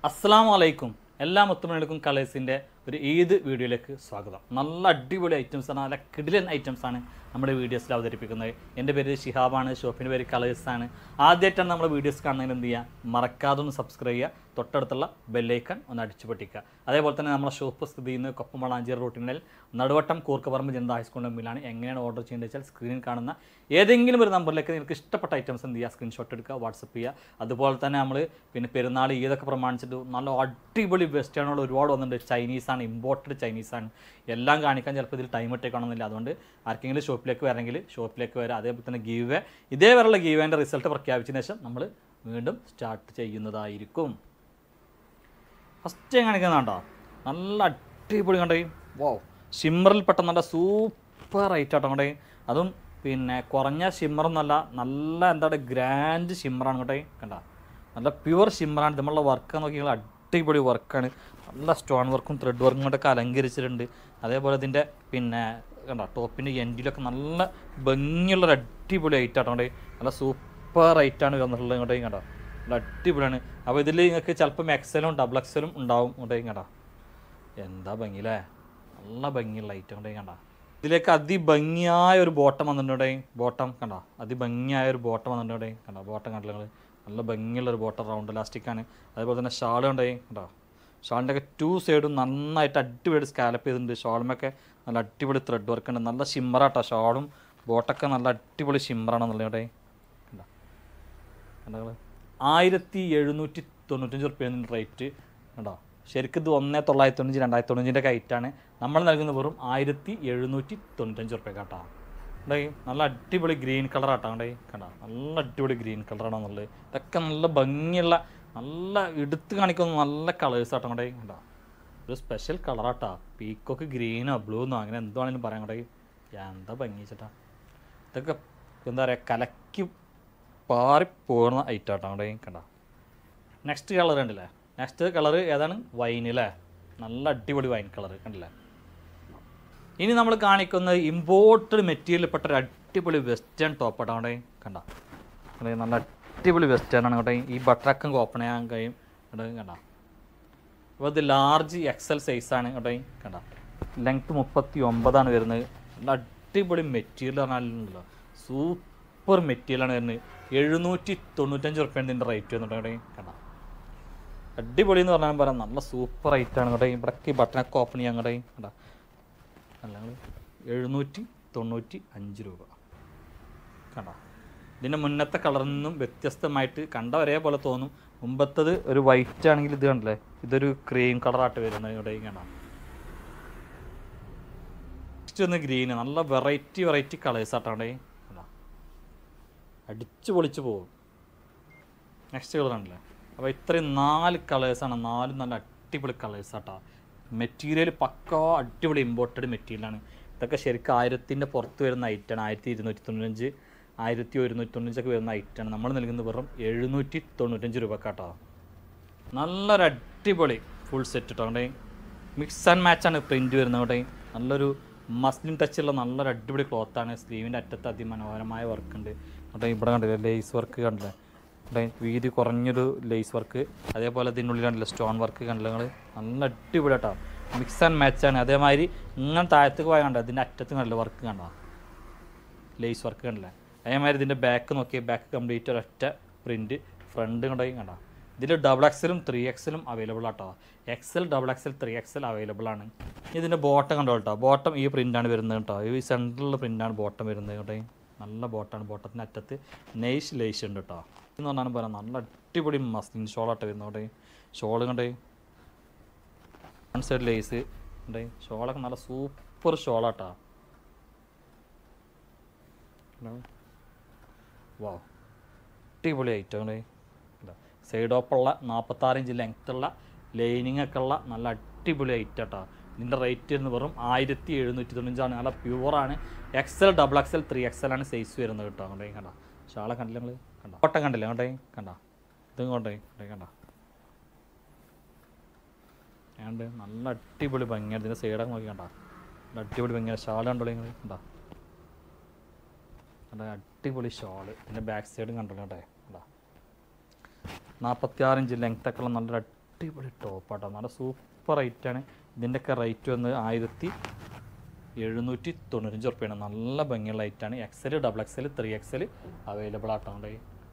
അസ്സാം വലൈക്കും എല്ലാ മുത്തുമണികൾക്കും കളേഴ്സിൻ്റെ ഒരു ഏത് വീഡിയോയിലേക്ക് സ്വാഗതം നല്ല അടിപൊളി ഐറ്റംസ് ആണ് നല്ല കിടിലൻ ഐറ്റംസ് ആണ് നമ്മുടെ വീഡിയോസിൽ അവതരിപ്പിക്കുന്നത് എൻ്റെ പേര് ഷിഹാബാണ് ഷോപ്പിൻ്റെ പേര് കളേഴ്സാണ് ആദ്യമായിട്ടാണ് നമ്മൾ വീഡിയോസ് കാണുന്നതിന് എന്ത് ചെയ്യുക മറക്കാതെ ഒന്ന് സബ്സ്ക്രൈബ് ചെയ്യുക തൊട്ടടുത്തുള്ള ബെല്ലൈക്കൺ ഒന്ന് അടിച്ചു പൊട്ടിക്കുക അതേപോലെ തന്നെ നമ്മുടെ ഷോപ്പ് സ്ഥിതി ചെയ്യുന്നത് കൊപ്പം വളാഞ്ചേരി റൂട്ടിനിൽ നടുവട്ടം കൂർക്കപ്പറമ്പ് ജനത ഹൈസ്കൂളിൻ്റെ മുമ്പിലാണ് എങ്ങനെയാണ് ഓർഡർ ചെയ്യേണ്ടത് വെച്ചാൽ സ്ക്രീനിൽ കാണുന്ന ഏതെങ്കിലും ഒരു നമ്പറിലേക്ക് നിങ്ങൾക്ക് ഇഷ്ടപ്പെട്ട ഐറ്റംസ് എന്ത് ചെയ്യുക സ്ക്രീൻഷോട്ട് എടുക്കുക വാട്സപ്പ് ചെയ്യുക അതുപോലെ തന്നെ നമ്മൾ പിന്നെ പെരുന്നാൾ ഈദൊക്കെ പ്രമാണിച്ചിട്ട് നല്ല അടിപൊളി വെസ്റ്റേണുകൾ ഒരുപാട് വന്നിട്ടുണ്ട് ചൈനീസാണ് ഇമ്പോർട്ടഡ് ചൈനീസാണ് എല്ലാം കാണിക്കാൻ ചിലപ്പോൾ ഇതിൽ ടൈം ഇട്ടേക്കണമെന്നില്ല അതുകൊണ്ട് ആർക്കെങ്കിലും ഷോപ്പിലേക്ക് വരണമെങ്കിൽ ഷോപ്പിലേക്ക് വരാം അതേപോലെ തന്നെ ഗീവ് ഇതേവരെയുള്ള ഗീവേൻ്റെ റിസൾട്ട് പ്രഖ്യാപിച്ചതിന് ശേഷം നമ്മൾ വീണ്ടും സ്റ്റാർട്ട് ചെയ്യുന്നതായിരിക്കും ഫസ്റ്റ് കാണിക്കുന്ന കണ്ടോ നല്ല അടിപൊളി കണ്ടേ വോ ഷിമ്മറിൽപ്പെട്ട നല്ല സൂപ്പർ റൈറ്റ് ആട്ടോ കണ്ടേ അതും പിന്നെ കുറഞ്ഞ ഷിമ്മറൊന്നല്ല നല്ല എന്താ പറയുക ഗ്രാൻഡ് ഷിമ്മറാണ് കേട്ടോ കണ്ട നല്ല പ്യുവർ ഷിമ്മറാണ് നമ്മളുടെ വർക്ക് നോക്കിയാൽ അടിപൊളി വർക്കാണ് നല്ല സ്റ്റോൺ വർക്കും ത്രെഡ് വർക്കും കൊണ്ടൊക്കെ അലങ്കരിച്ചിട്ടുണ്ട് അതേപോലെ ഇതിൻ്റെ പിന്നെ കണ്ട ടോപ്പിൻ്റെ എൻഡിലൊക്കെ നല്ല ഭംഗിയുള്ളൊരു അടിപൊളി ഐറ്റ് ആട്ടോ കണ്ടേ നല്ല സൂപ്പർ ഐറ്റാണ് വന്നിട്ടുള്ളത് ഇങ്ങോട്ടേ കണ്ടോ നല്ല അടിപൊളിയാണ് അപ്പോൾ ഇതിൽ നിങ്ങൾക്ക് ചിലപ്പം എക്സലും ഡബിൾ എക്സലും ഉണ്ടാവും ഇങ്ങോട്ടേക്കും കണ്ട എന്താ ഭംഗിയില്ലേ നല്ല ഭംഗിയുള്ള ഐറ്റം കൊണ്ടേ കണ്ട ഇതിലേക്ക് അതിഭംഗിയായ ഒരു ബോട്ടം വന്നിട്ടുണ്ടേ ബോട്ടം കണ്ട അതിഭംഗിയായ ഒരു ബോട്ടം വന്നിട്ടുണ്ടേ കണ്ട ബോട്ടം കണ്ടില്ല നിങ്ങൾ നല്ല ഭംഗിയുള്ള ഒരു ബോട്ടം റൗണ്ട് ഇലാസ്റ്റിക്കാണ് അതേപോലെ തന്നെ ഷാൾ ഉണ്ടേ കണ്ടോ ഷാളിൻ്റെ ഒക്കെ ടു സൈഡും നന്നായിട്ട് അടിപൊളി സ്കാലപ്പ് ചെയ്തിട്ടുണ്ട് ഷാളുമൊക്കെ നല്ല അടിപൊളി ത്രെഡ് വർക്ക് ഉണ്ട് നല്ല ഷിമ്മറാട്ടോ ഷാളും ബോട്ടൊക്കെ നല്ല അടിപൊളി ഷിമ്മറാണെന്നുള്ളത് ഇവിടെ കണ്ടോ കണ്ടോ ആയിരത്തി എഴുന്നൂറ്റി തൊണ്ണൂറ്റഞ്ച് റുപ്യാണ് റേറ്റ് കണ്ടോ ശരിക്കും ഇത് ഒന്നേ തൊള്ളായിരത്തി തൊണ്ണൂറ്റി രണ്ടായിരത്തി തൊണ്ണൂറ്റിൻ്റെ കയറ്റാണ് നമ്മൾ നൽകുന്ന വെറും ആയിരത്തി എഴുന്നൂറ്റി തൊണ്ണൂറ്റഞ്ച് റുപ്യ കേട്ടോ ഉണ്ടേ നല്ല അടിപൊളി ഗ്രീൻ കളർ ആട്ടോ ഉണ്ടേ കണ്ടോ നല്ല അടിപൊളി ഗ്രീൻ കളറാണെന്നുള്ളത് ഇതൊക്കെ നല്ല ഭംഗിയുള്ള നല്ല എടുത്ത് കാണിക്കുന്ന നല്ല കളേഴ്സ് ആട്ടോ ഉണ്ടേ കണ്ടോ ഒരു സ്പെഷ്യൽ കളറാട്ടാ പീക്കൊക്കെ ഗ്രീനോ ബ്ലൂന്നോ അങ്ങനെ എന്താണെങ്കിലും പറയാൻ കൂടെ എന്താ ഭംഗി ചേട്ടാ ഇതൊക്കെ എന്താ പറയുക കലക്കി പാറി പോകുന്ന ഐറ്റം ആട്ടോ അവിടെ കണ്ട നെക്സ്റ്റ് കളർ ഉണ്ടല്ലേ നെക്സ്റ്റ് കളർ ഏതാണ് വൈൻ അല്ലേ നല്ല അടിപൊളി വൈൻ കളർ കണ്ടില്ലേ ഇനി നമ്മൾ കാണിക്കുന്നത് ഇമ്പോർട്ടഡ് മെറ്റീരിയൽ പെട്ട ഒരു അടിപൊളി വെസ്റ്റേൺ ടോപ്പ് ആട്ടോ അവിടെ കണ്ട കണ്ടേ, നല്ല അടിപൊളി വെസ്റ്റേൺ ആണ് കേട്ടോ ഈ ബട്ടറൊക്കെ ഓപ്പൺ ചെയ്യാൻ കഴിയും കേട്ടോ കണ്ട അപ്പോൾ ഇത് ലാർജ് എക്സൽ സൈസാണ് കേട്ടോ കണ്ട ലെങ്ത് മുപ്പത്തി ഒമ്പതാണ് വരുന്നത് നല്ല അടിപൊളി മെറ്റീരിയൽ പറഞ്ഞാലുണ്ടല്ലോ സൂപ്പർ മെറ്റീരിയലാണ് വരുന്നത് എഴുന്നൂറ്റി തൊണ്ണൂറ്റഞ്ച് റുപ്യാണ് ഇതിൻ്റെ റേറ്റ് വന്നിട്ട് കേട്ടോ കണ്ട അടിപൊളി എന്ന് പറഞ്ഞാൽ പറയാം നല്ല സൂപ്പർ ആണ് കേട്ടോ ഇവിടേക്ക് ഈ ബട്ടണൊക്കെ ഓപ്പൺ ചെയ്യാൻ കേട്ടോ കണ്ട അല്ല എഴുന്നൂറ്റി തൊണ്ണൂറ്റി അഞ്ച് രൂപ കണ്ട ഇതിൻ്റെ മുന്നത്തെ കളറിൽ നിന്നും വ്യത്യസ്തമായിട്ട് കണ്ട ഒരേപോലെ തോന്നും മുമ്പത്തത് ഒരു വൈറ്റ് ആണെങ്കിൽ ഇത് കണ്ടില്ലേ ഇതൊരു ക്രീം കളറായിട്ട് വരുന്നത് ഇവിടെ കാണാം നെക്സ്റ്റ് ഒന്ന് ഗ്രീന് നല്ല വെറൈറ്റി വെറൈറ്റി കളേഴ്സ് ആട്ടാണ്ടേ കണ്ടാ അടിച്ചു പൊളിച്ച് പോകും നെക്സ്റ്റ് കളർ ഉണ്ടല്ലേ അപ്പോൾ ഇത്രയും നാല് കളേഴ്സാണ് നാലും നല്ല അടിപൊളി കളേഴ്സ് ആട്ടാ മെറ്റീരിയൽ പക്കാ അടിപൊളി ഇമ്പോർട്ടഡ് മെറ്റീരിയലാണ് ഇതൊക്കെ ശരിക്കും ആയിരത്തിൻ്റെ പുറത്ത് വരുന്ന ഐറ്റാണ് ആയിരത്തി ഇരുന്നൂറ്റി തൊണ്ണൂറ്റഞ്ച് ആയിരത്തി ഒരുന്നൂറ്റി തൊണ്ണൂറ്റഞ്ചൊക്കെ വരുന്ന ഐറ്റാണ് നമ്മൾ നൽകുന്നത് വെറും എഴുന്നൂറ്റി തൊണ്ണൂറ്റഞ്ച് രൂപക്കാട്ടോ നല്ലൊരു അടിപൊളി ഫുൾ സെറ്റ് കേട്ടോ അവിടെ മിക്സ് ആൻഡ് മാച്ചാണ് പ്രിൻറ്റ് വരുന്നത് അവിടെ നല്ലൊരു മസ്ലിൻ ടച്ചുള്ള നല്ലൊരു അടിപൊളി ക്ലോത്താണ് സ്ലീവിൻ്റെ അറ്റത്ത് അതിമനോഹരമായ വർക്ക് ഉണ്ട് അവിടെ ഇവിടെ കണ്ടില്ലേ ലേസ് വർക്ക് കണ്ടില്ലേ ഇവിടെ വീതി കുറഞ്ഞൊരു ലേസ് വർക്ക് അതേപോലെ ഇതിനുള്ളിൽ കണ്ടില്ല സ്റ്റോൺ വർക്ക് കണ്ടില്ല നിങ്ങൾ നല്ല അടിപൊളി കേട്ടോ മിക്സ് ആൻഡ് മാച്ചാണ് അതേമാതിരി ഇങ്ങനെ താഴത്തേക്ക് പോയാൽ കണ്ടോ ഇതിൻ്റെ അറ്റത്ത് കണ്ടില്ല വർക്ക് കണ്ടോ ലേസ് വർക്ക് കണ്ടില്ലേ അതേമാതിരി ഇതിൻ്റെ ബാക്ക് നോക്കിയാൽ ബാക്ക് കംപ്ലീറ്റ് ഒരൊറ്റ പ്രിൻറ്റ് ഫ്രണ്ട് കൊണ്ടുപോയി കണ്ടോ ഇതിൽ ഡബിൾ എക്സലും ത്രീ എക്സലും അവൈലബിൾ ആട്ടോ XL double XL three XL available ആണ് ഇതിൻ്റെ ബോട്ടം കണ്ടോ കേട്ടോ ബോട്ടം ഈ പ്രിൻ്റാണ് വരുന്നത് കേട്ടോ ഈ സെൻറ്ററിലുള്ള പ്രിൻ്റാണ് ബോട്ടം വരുന്നത് കേട്ടോ നല്ല ബോട്ടാണ് ബോട്ടത്തിൻ്റെ അറ്റത്ത് നെയ്സ് ലേസ് ഉണ്ട് കേട്ടോ എന്ന് പറഞ്ഞാൽ പറയാം നല്ല അടിപൊളി മസ്ലിൻ ഷോളാട്ടോ വരുന്നത് കേട്ടോ ഷോള് കണ്ടേ വൺ സൈഡ് ലേസ് ഉണ്ട് ഷോളൊക്കെ നല്ല സൂപ്പർ ഷോളാട്ടാ വാ അടിപൊളി ഐറ്റമാണ് സൈഡ് ഓപ്പുള്ള നാൽപ്പത്താറ് ഇഞ്ച് ലെങ്ത്തുള്ള ലൈനിങ് ഒക്കെ ഉള്ള നല്ല അടിപൊളി ഐറ്റം കേട്ടോ ഇതിൻ്റെ റേറ്റ് വരുന്നത് വെറും ആയിരത്തി എഴുന്നൂറ്റി തൊണ്ണൂറ്റാണ് നല്ല പ്യുവറാണ് XL double XL three XL ആണ് സൈസ് വരുന്നത് കേട്ടോ അങ്ങോട്ടേ കണ്ട ഷാളെ കണ്ടില്ല നിങ്ങൾ കണ്ട കോട്ടം കണ്ടില്ല അങ്ങോട്ടേ കണ്ട ഇതും കൊണ്ടേ കണ്ടേ കണ്ട ഏണ്ട് നല്ല അടിപൊളി ഭംഗിയാണ് ഇതിൻ്റെ സൈഡൊക്കെ നോക്കി കണ്ട നല്ല അടിപൊളി ഭംഗിയാണ് ഷാൾ കണ്ടോളൂ നിങ്ങൾ കണ്ട കണ്ട അടിപൊളി ഷാള് പിന്നെ ബാക്ക് സൈഡും കണ്ടല്ലോ കേട്ടെ കണ്ട നാൽപ്പത്തി ആറ് ഇഞ്ച് ലെങ്ത് ഒക്കെ ഉള്ള നല്ലൊരു അടിപൊളി ടോപ്പാട്ടോ നല്ല സൂപ്പർ റേറ്റാണ് ഇതിൻ്റെയൊക്കെ റേറ്റ് വന്ന് ആയിരത്തി എഴുന്നൂറ്റി തൊണ്ണൂറ്റഞ്ച് ഉറുപ്പ്യാണ് നല്ല ഭംഗിയുള്ള ലൈറ്റാണ് XL double XL three XL available ആട്ടോ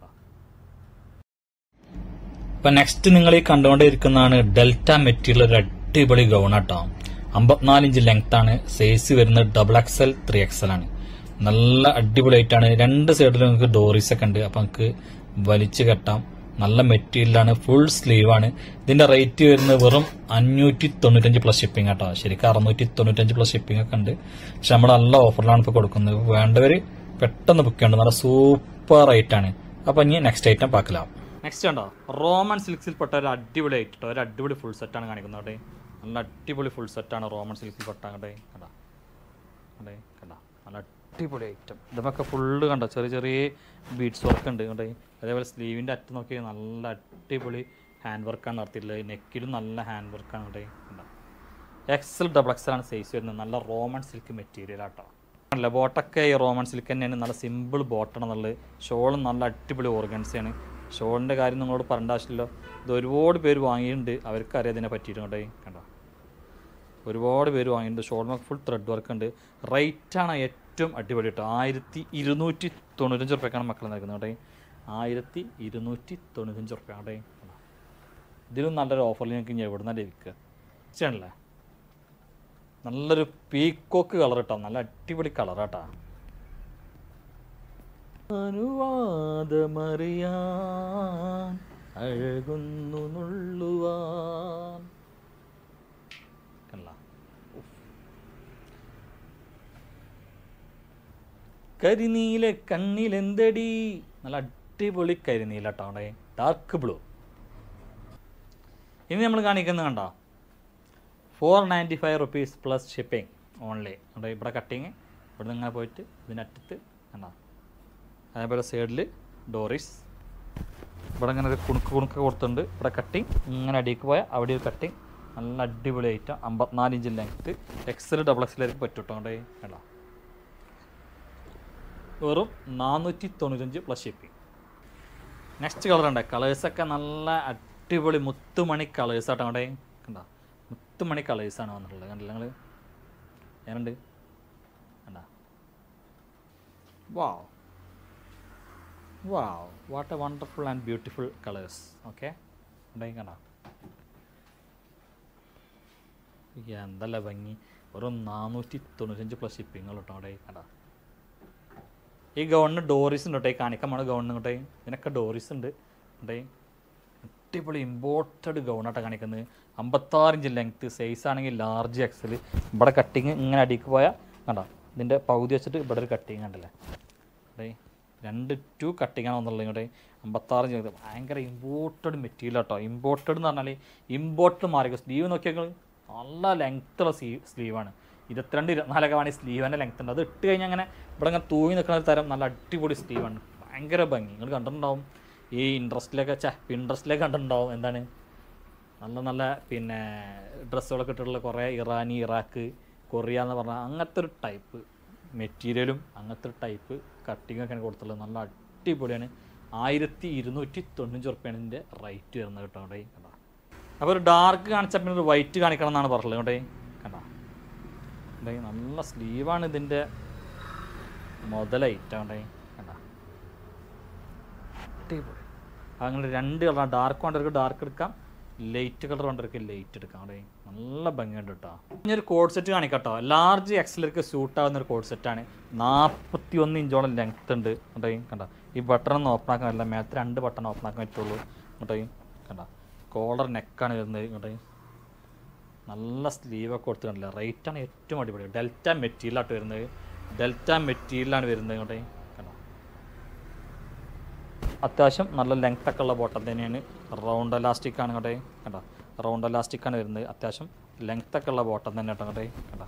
ഇപ്പൊ നെക്സ്റ്റ് നിങ്ങൾ ഈ കണ്ടുകൊണ്ടിരിക്കുന്നതാണ് ഡെൽറ്റ മെറ്റീരിയൽ ഒരു അടിപൊളി ഗൗൺ ആട്ടോ അമ്പത്തിനാല് ഇഞ്ച് ലെങ്ത് ആണ് സൈസ് വരുന്നത് ഡബിൾ എക്സൽ ത്രീ എക്സൽ ആണ് നല്ല അടിപൊളിയായിട്ടാണ് രണ്ട് സൈഡിലും നിങ്ങൾക്ക് ഡോറീസ് ഒക്കെ ഉണ്ട് അപ്പൊ നമുക്ക് വലിച്ചു കെട്ടാം നല്ല മെറ്റീരിയലാണ് ഫുൾ സ്ലീവ് ആണ് ഇതിന്റെ റേറ്റ് വരുന്നത് വെറും അഞ്ഞൂറ്റി തൊണ്ണൂറ്റഞ്ച് പ്ലസ് ഷിപ്പിംഗ് ആട്ടോ ശരിക്കും അറുന്നൂറ്റി തൊണ്ണൂറ്റഞ്ച് പ്ലസ് ഷിപ്പിംഗ് ഒക്കെ ഉണ്ട് പക്ഷെ നമ്മൾ നല്ല ഓഫറിലാണ് ഇപ്പൊ കൊടുക്കുന്നത് വേണ്ടവര് പെട്ടെന്ന് ബുക്ക് ചെയ്യണം നല്ല സൂപ്പർ റേറ്റ് ആണ് അപ്പൊ ഇനി നെക്സ്റ്റ് ഐറ്റം പാക്കലാം നെക്സ്റ്റ് ഉണ്ടോ റോമൻ സിൽക്സിൽപ്പെട്ട ഒരു അടിപൊളി ഐറ്റം ഒരു അടിപൊളി ഫുൾ സെറ്റാണ് കാണിക്കുന്നത് അവിടെ നല്ല അടിപൊളി ഫുൾ സെറ്റാണ് റോമൻ സിൽക്സിൽപ്പെട്ട കണ്ടേ കണ്ടാ കണ്ടേ കണ്ടാ നല്ല അടിപൊളി ഐറ്റം ഇതൊക്കെ ഫുള്ള് കണ്ടോ ചെറിയ ചെറിയ ബീഡ്സ് വർക്ക് ഉണ്ട് കണ്ടേ അതേപോലെ സ്ലീവിൻ്റെ അറ്റം നോക്കി നല്ല അടിപൊളി ഹാൻഡ് വർക്കാണ് നടത്തിയിട്ടുള്ളത് നെക്കിലും നല്ല ഹാൻഡ് വർക്കാണ് കണ്ടേ കണ്ടോ എക്സൽ ഡബിൾ എക്സൽ ആണ് സൈസ് വരുന്നത് നല്ല റോമൻ സിൽക്ക് മെറ്റീരിയൽ ആട്ടോ അല്ല ബോട്ടൊക്കെ ഈ റോമൻ സിൽക്ക് തന്നെയാണ് നല്ല സിമ്പിൾ ബോട്ടാണ് എന്നുള്ളത് ഷോളും നല്ല അടിപൊളി ഓർഗൻസാണ് ഷോളിൻ്റെ കാര്യം നിങ്ങളോട് പറയേണ്ട ആവശ്യമില്ലല്ലോ ഇത് ഒരുപാട് പേര് വാങ്ങിയിട്ടുണ്ട് അവർക്ക് അറിയാം ഇതിനെ പറ്റിയിട്ട് കണ്ടേ കണ്ടോ ഒരുപാട് പേര് വാങ്ങിയിട്ടുണ്ട് ഷോൾമൊക്കെ ഫുൾ ത്രെഡ് വർക്ക് ഉണ്ട് റേറ്റാണ് ഏറ്റവും അടിപൊളി കേട്ടോ ആയിരത്തി ഇരുന്നൂറ്റി തൊണ്ണൂറ്റഞ്ച് റുപ്യക്കാണ് മക്കൾ നൽകുന്നത് കേട്ടോ ആയിരത്തി ഇരുന്നൂറ്റി തൊണ്ണൂറ്റഞ്ച് റുപ്യ കേട്ടോ ഇതിലും നല്ലൊരു ഓഫറിൽ ഞങ്ങൾക്ക് ഇനി എവിടെ നിന്നാണ് ലഭിക്കുക ചെയ്യണല്ലേ നല്ലൊരു പീക്കോക്ക് കളർ കേട്ടോ നല്ല അടിപൊളി കളർ കേട്ടോ അനുവാദമറിയാൻ അഴകുന്നു നുള്ളുവാൻ കണ്ട കരിനീല കണ്ണിലെന്തടി നല്ല അടിപൊളി കരിനീല കേട്ടോ അവിടെ ഡാർക്ക് ബ്ലൂ ഇനി നമ്മൾ കാണിക്കുന്നത് കണ്ടോ four ninety five rupees plus shipping only അവിടെ ഇവിടെ കട്ടിങ് ഇവിടെ നിന്ന് ഇങ്ങനെ പോയിട്ട് ഇതിനറ്റത്ത് കണ്ടോ അതേപോലെ സൈഡിൽ ഡോറിസ് ഇവിടെ ഇങ്ങനെ ഒരു കുണുക്ക് കുണുക്ക് കൊടുത്തിട്ടുണ്ട് ഇവിടെ കട്ടിങ് ഇങ്ങനെ അടിക്ക് പോയാൽ അവിടെ ഒരു കട്ടിങ് നല്ല അടിപൊളി ഐറ്റം അമ്പത്തിനാല് ഇഞ്ച് ലെങ്ത്ത് എക്സൽ ഡബിൾ എക്സലായിരിക്കും പറ്റും കേട്ടോ അവിടെ വേണ്ട വെറും നാനൂറ്റി തൊണ്ണൂറ്റഞ്ച് പ്ലസ് ഷിപ്പിംഗ് നെക്സ്റ്റ് കളർ ഉണ്ട് കളേഴ്സൊക്കെ നല്ല അടിപൊളി മുത്തുമണി കളേഴ്സ് ആട്ടോ അവിടെ കണ്ട മുത്തുമണി കളേഴ്സാണ് വന്നിട്ടുള്ളത് കണ്ടില്ല നിങ്ങൾ ഞാനുണ്ട് കണ്ട wow wow what a wonderful and beautiful colours okay ഉണ്ടെങ്കിൽ കണ്ട എന്തല്ല ഭംഗി വെറും നാനൂറ്റി തൊണ്ണൂറ്റഞ്ച് പ്ലസ് ഷിപ്പിങ്ങൾ കേട്ടോ അവിടെ കണ്ട ഈ ഗവണിന് ഡോറീസ് ഉണ്ട് കേട്ടോ ഈ കാണിക്കാൻ നമ്മുടെ ഗവണിന് കേട്ടോ ഇതിനൊക്കെ ഡോറീസ് ഉണ്ട് കേട്ടോ അടിപൊളി ഇമ്പോർട്ടഡ് ഗൗണാട്ടോ കാണിക്കുന്നത് അമ്പത്താറ് ഇഞ്ച് ലെങ്ത്ത് സൈസ് ആണെങ്കിൽ ലാർജ് എക്സൽ ഇവിടെ കട്ടിങ് ഇങ്ങനെ അടിക്ക് പോയാൽ കണ്ടോ ഇതിൻ്റെ പകുതി വെച്ചിട്ട് ഇവിടെ ഒരു കട്ടിങ് കണ്ടല്ലേ അതെ രണ്ട് ടു കട്ടിങ്ങാണ് വന്നുള്ളത് ഇങ്ങോട്ട് അമ്പത്താറ് ഇഞ്ച് ഭയങ്കര ഇമ്പോർട്ടഡ് മെറ്റീരിയൽ കേട്ടോ ഇമ്പോർട്ടഡ് എന്ന് പറഞ്ഞാൽ ഇമ്പോർട്ടഡ് മാറിയ സ്ലീവ് നോക്കിയാൽ നല്ല ലെങ്ത്തുള്ള സ്ലീ സ്ലീവാണ് ഇരുപത്തിരണ്ട് ഇരുപത്തിനാലൊക്കെ വേണമെങ്കിൽ സ്ലീവിൻ്റെ ലെങ്ത് ഉണ്ട് അത് ഇട്ട് കഴിഞ്ഞാൽ അങ്ങനെ ഇവിടെ ഇങ്ങനെ തൂങ്ങി നിൽക്കുന്ന ഒരു തരം നല്ല അടിപൊളി സ്ലീവാണ് ഭയങ്കര ഭംഗി നിങ്ങൾ കണ്ടിട്ടുണ്ടാവും ഈ ഇൻട്രസ്റ്റിലൊക്കെ ചെ ഇൻട്രസ്റ്റിലൊക്കെ കണ്ടിട്ടുണ്ടാവും എന്താണ് നല്ല നല്ല പിന്നെ ഡ്രസ്സുകളൊക്കെ ഇട്ടിട്ടുള്ള കുറേ ഇറാനി ഇറാഖ് കൊറിയ എന്ന് പറഞ്ഞാൽ അങ്ങനത്തെ ഒരു ടൈപ്പ് മെറ്റീരിയലും അങ്ങനത്തെ ഒരു ടൈപ്പ് കട്ടിങ്ങൊക്കെയാണ് കൊടുത്തുള്ളത് നല്ല അടിപൊളിയാണ് ആയിരത്തി ഇരുന്നൂറ്റി തൊണ്ണൂറ്റി ഉറുപ്പ്യാണ് ഇതിൻ്റെ റേറ്റ് വരുന്നത് കേട്ടോ അവിടെ കണ്ട അപ്പോൾ ഒരു ഡാർക്ക് കാണിച്ചാൽ പിന്നെ ഒരു വൈറ്റ് കാണിക്കണം എന്നാണ് പറഞ്ഞത് കേട്ടോ കണ്ട കണ്ടേ നല്ല സ്ലീവാണ് ഇതിൻ്റെ മുതലൈറ്റ് കണ്ടേ കണ്ട അടിപൊളി അങ്ങനെ രണ്ട് കളർ ഡാർക്ക് വേണ്ടവർക്ക് ഡാർക്ക് എടുക്കാം ലൈറ്റ് കളർ വേണ്ടവർക്ക് ലൈറ്റ് എടുക്കാം അവിടെ നല്ല ഭംഗിയുണ്ട് കേട്ടോ ഇനി ഒരു കോഡ് സെറ്റ് കാണിക്കട്ടോ ലാർജ് എക്സലർക്ക് സ്യൂട്ട് ആവുന്ന ഒരു കോഡ് സെറ്റാണ് നാൽപ്പത്തി ഒന്ന് ഇഞ്ചോളം ലെങ്ത് ഉണ്ട് കേട്ടോ കണ്ട ഈ ബട്ടൺ ഒന്ന് ഓപ്പൺ ആക്കാൻ പറ്റില്ല മേത്ത് രണ്ട് ബട്ടൺ ഓപ്പൺ ആക്കാൻ പറ്റുള്ളൂ കേട്ടോ കണ്ട കോളർ നെക്കാണ് വരുന്നത് കേട്ടോ നല്ല സ്ലീവൊക്കെ കൊടുത്ത് കണ്ടില്ല റേറ്റാണ് ഏറ്റവും അടിപൊളി ഡെൽറ്റ മെറ്റീരിയലായിട്ട് വരുന്നത് ഡെൽറ്റ മെറ്റീരിയലാണ് വരുന്നത് ഇങ്ങോട്ടേ കണ്ടോ അത്യാവശ്യം നല്ല ലെങ്ത് ഒക്കെ ഉള്ള ബോട്ടം തന്നെയാണ് റൗണ്ട് എലാസ്റ്റിക് ആണ് ഇങ്ങോട്ടേ കണ്ടോ റൗണ്ട് എലാസ്റ്റിക് ആണ് വരുന്നത് അത്യാവശ്യം ലെങ്ത് ഒക്കെ ഉള്ള ബോട്ടം തന്നെ കേട്ടോ ഇങ്ങോട്ടേ കണ്ടോ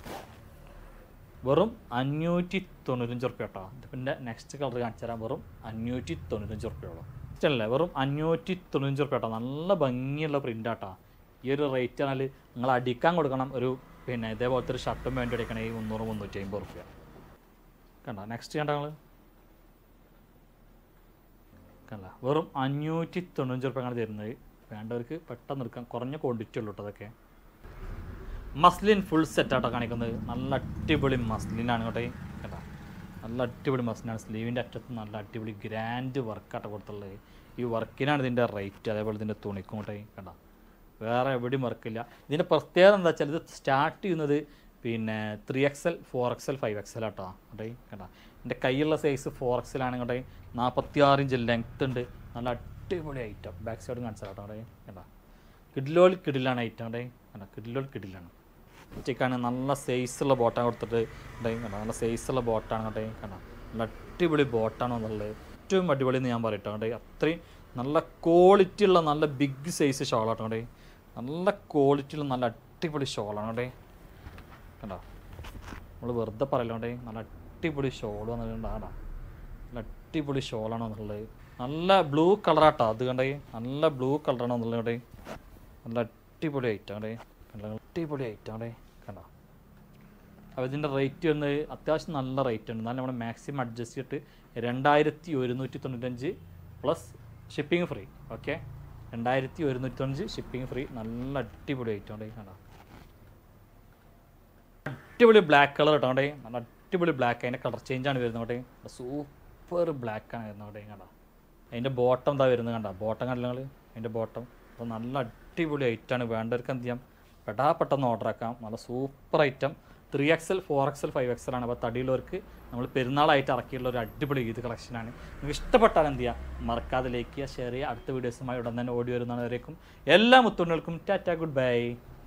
വെറും അഞ്ഞൂറ്റി തൊണ്ണൂറ്റഞ്ച് റുപ്യ കേട്ടോ ഇതിൻ്റെ നെക്സ്റ്റ് കളർ കാണിച്ചു തരാം വെറും അഞ്ഞൂറ്റി തൊണ്ണൂറ്റഞ്ച് റുപ്യോളം ഇഷ്ടമല്ലേ വെറും അഞ്ഞൂറ്റി തൊണ്ണൂറ്റഞ്ച് റുപ്യ കേട്ടോ നല്ല ഭംഗിയുള്ള പ്രിൻ്റ് ആട്ടോ ഈ ഒരു റേറ്റ് ആണെങ്കിൽ നിങ്ങൾ അടിക്കാൻ കൊടുക്കണം ഒരു പിന്നെ ഇതേപോലത്തെ ഒരു ഷർട്ടും വേണ്ടി അടിക്കണമെങ്കിൽ മുന്നൂറ് മുന്നൂറ്റി അമ്പത് റുപ്യ കണ്ട നെക്സ്റ്റ് കണ്ട നിങ്ങൾ കണ്ട വെറും അഞ്ഞൂറ്റി തൊണ്ണൂറ്റഞ്ച് റുപ്യാണ് തരുന്നത് വേണ്ടവർക്ക് പെട്ടെന്ന് എടുക്കാം കുറഞ്ഞ ക്വാണ്ടിറ്റി ഉള്ളൂ കേട്ടോ അതൊക്കെ മസ്ലിൻ ഫുൾ സെറ്റാട്ടോ കാണിക്കുന്നത് നല്ല അടിപൊളി മസ്ലിനാണ് കേട്ടോ ഈ കേട്ടോ നല്ല അടിപൊളി മസ്ലിനാണ് സ്ലീവിൻ്റെ അറ്റത്ത് നല്ല അടിപൊളി ഗ്രാൻഡ് വർക്കാട്ടോ കൊടുത്തുള്ളത് ഈ വർക്കിനാണ് ഇതിൻ്റെ റേറ്റ് അതേപോലെ ഇതിൻ്റെ തുണിക്കും കേട്ടോ ഈ കേട്ടോ വേറെ എവിടെയും വർക്കില്ല ഇതിൻ്റെ പ്രത്യേകത എന്താ വെച്ചാൽ ഇത് സ്റ്റാർട്ട് ചെയ്യുന്നത് പിന്നെ three X L four X L five X L ആട്ടോ കേട്ടോ ഈ കേട്ടോ എൻ്റെ കയ്യിലുള്ള സൈസ് ഫോർ എക്സ് എൽ ആണ് കേട്ടോ നാൽപ്പത്തി ആറ് ഇഞ്ച് ലെങ്ത് ഉണ്ട് നല്ല അടിപൊളി ഐറ്റം ബാക്ക് സൈഡ് കാണിച്ചാൽ കേട്ടോ കേട്ടോ കേട്ടോ കിഡിലോൾ കിഡിലാണ് ഐറ്റം കേട്ടോ കേട്ടോ കിഡിലോൾ കിഡിലാണ് ഉച്ചയ്ക്കാണ് നല്ല സൈസുള്ള ബോട്ടാണ് കൊടുത്തിട്ട് ഉണ്ട് കണ്ടോ നല്ല സൈസുള്ള ബോട്ടാണ് കേട്ടോ കണ്ടോ നല്ല അടിപൊളി ബോട്ടാണ് എന്നുള്ളത് ഏറ്റവും അടിപൊളി എന്ന് ഞാൻ പറയട്ടോ കേട്ടോ അത്രയും നല്ല ക്വാളിറ്റി ഉള്ള നല്ല ബിഗ് സൈസ് ഷോളാട്ടോ കേട്ടോ നല്ല ക്വാളിറ്റി ഉള്ള നല്ല അടിപൊളി ഷോളാണ് കേട്ടോ കണ്ടോ നമ്മൾ വെറുതെ പറയലോണ്ടേ നല്ല അടിപൊളി ഷോൾ വന്നിട്ടുണ്ട് ആടാ നല്ല അടിപൊളി ഷോളാണ് വന്നിട്ടുള്ളത് നല്ല ബ്ലൂ കളറാട്ടോ അത് കണ്ടേ നല്ല ബ്ലൂ കളറാണ് വന്നിട്ടുള്ളത് കണ്ടേ നല്ല അടിപൊളി ഐറ്റം കണ്ടേ നല്ല അടിപൊളി ഐറ്റം കണ്ടേ കണ്ടോ അപ്പോൾ ഇതിൻ്റെ റേറ്റ് വന്ന് അത്യാവശ്യം നല്ല റേറ്റ് ഉണ്ട് എന്നാലും നമ്മൾ മാക്സിമം അഡ്ജസ്റ്റ് ചെയ്തിട്ട് രണ്ടായിരത്തി ഒരുന്നൂറ്റി തൊണ്ണൂറ്റഞ്ച് പ്ലസ് ഷിപ്പിംഗ് ഫ്രീ ഓക്കെ രണ്ടായിരത്തി ഒരുന്നൂറ്റി തൊണ്ണൂറ്റഞ്ച് ഷിപ്പിംഗ് ഫ്രീ നല്ല അടിപൊളി ഐറ്റം ഉണ്ട് കണ്ടോ അടിപൊളി ബ്ലാക്ക് കളർ കേട്ടോ അവിടെ നല്ല അടിപൊളി ബ്ലാക്ക് അതിൻ്റെ കളർ ചേഞ്ച് ആണ് വരുന്നത് അവിടെ സൂപ്പർ ബ്ലാക്ക് ആണ് വരുന്നത് അവിടെ കണ്ട അതിൻ്റെ ബോട്ടം എന്താ വരുന്നത് കണ്ട ബോട്ടം കണ്ടില്ല നിങ്ങൾ അതിൻ്റെ ബോട്ടം അപ്പോൾ നല്ല അടിപൊളി ഐറ്റമാണ് വേണ്ടവർക്ക് എന്ത് ചെയ്യാം പെടാ പെട്ടെന്ന് ഓർഡർ ആക്കാം നല്ല super item three X L four X L five X L ആണ് അപ്പോൾ തടിയുള്ളവർക്ക് നമ്മൾ പെരുന്നാളായിട്ട് ഇറക്കിയുള്ള ഒരു അടിപൊളി ഈദ് കളക്ഷനാണ് നിങ്ങൾക്ക് ഇഷ്ടപ്പെട്ടാൽ എന്ത് ചെയ്യുക മറക്കാതെ ലൈക്ക് ചെയ്യുക ഷെയർ ചെയ്യുക അടുത്ത വീഡിയോസുമായി ഉടൻ തന്നെ ഓടി വരുന്നവരേക്കും എല്ലാ മുത്തുണ്ണുകൾക്കും ടാറ്റ ഗുഡ് ബൈ